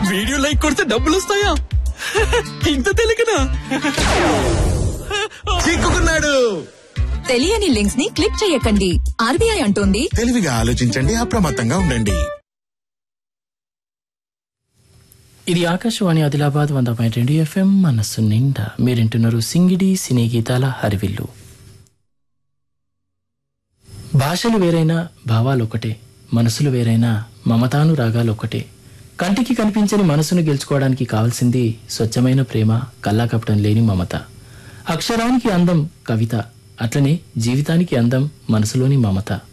video like కొడితే డబ్బులు వస్తాయా ఇంత తెలియకనా చిక్కుకున్నాడు తెలియని లింక్స్ ని క్లిక్ చేయకండి ఆర్బీఐ అంటోంది తెలివిగా ఆలోచించండి అప్రమత్తంగా ఉండండి ఇది ఆకాశవాణి ఆదిలాబాద్ వంద పాయింట్ రెండు ఎఫ్ఎం మనస్సు నిండా మీరింటున్నారు సింగిడి సినీ గీతాల హరివిల్లు భాషలు వేరైనా భావాలు ఒకటే మనసులు వేరైనా మమతాను రాగాలు ఒకటే కంటికి కనిపించని మనసును గెలుచుకోవడానికి కావాల్సింది స్వచ్ఛమైన ప్రేమ కల్లాకపటం లేని మమత అక్షరానికి అందం కవిత అట్లనే జీవితానికి అందం మనసులోని మమత